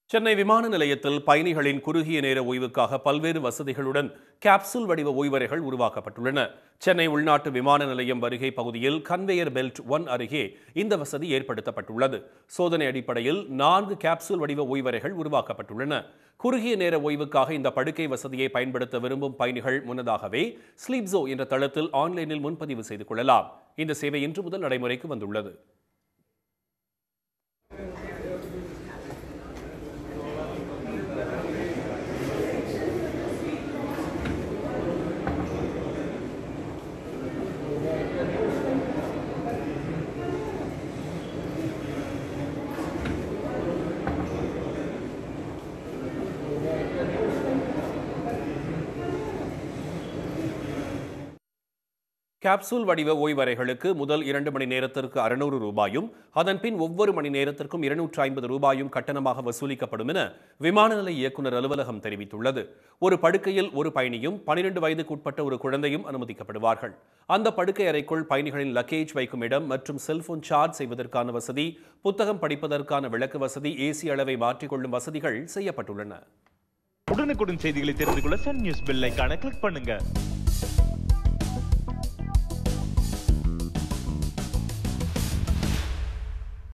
சென்னை விமான நிலையத்தில் பயணிகளின் குறுகிய நேர ஓய்வுக்காக பல்வேறு வசதிகளுடன் கேப்சூல் வடிவ ஓய்வறைகள் உருவாக்கப்பட்டுள்ளன சென்னை உள்நாட்டு விமான நிலையம் வருகை பகுதியில் கன்வேயர் பெல்ட் ஒன் அருகே இந்த வசதி ஏற்படுத்தப்பட்டுள்ளது சோதனை அடிப்படையில் நான்கு கேப்சூல் வடிவ ஓய்வறைகள் உருவாக்கப்பட்டுள்ளன குறுகிய நேர ஓய்வுக்காக இந்த படுக்கை வசதியை பயன்படுத்த விரும்பும் பயணிகள் முன்னதாகவே ஸ்லீப்ஸோ என்ற தளத்தில் ஆன்லைனில் முன்பதிவு செய்து கொள்ளலாம் இந்த சேவை இன்று முதல் நடைமுறைக்கு வந்துள்ளது கேப்சூல் வடிவ ஓய்வறைகளுக்கு முதல் இரண்டு மணி நேரத்திற்கு அறுநூறு ரூபாயும் அதன் பின் ஒவ்வொரு மணி நேரத்திற்கும் இருநூற்று ஐம்பது ரூபாயும் கட்டணமாக வசூலிக்கப்படும் என விமான நிலைய இயக்குநர் அலுவலகம் தெரிவித்துள்ளது ஒரு படுக்கையில் ஒரு பயணியும் பனிரெண்டு வயதுக்குட்பட்ட ஒரு குழந்தையும் அனுமதிக்கப்படுவார்கள் அந்த படுக்கை அறைக்குள் பயணிகளின் லக்கேஜ் வைக்கும் இடம் மற்றும் செல்போன் சார்ஜ் செய்வதற்கான வசதி புத்தகம் படிப்பதற்கான விளக்கு வசதி ஏசி அளவை மாற்றிக்கொள்ளும் வசதிகள் செய்யப்பட்டுள்ளன உடனுக்குடன் செய்திகளை தெரிந்து கொள்ள சன் நியூஸ் பெல் ஐகானை கிளிக் பண்ணுங்க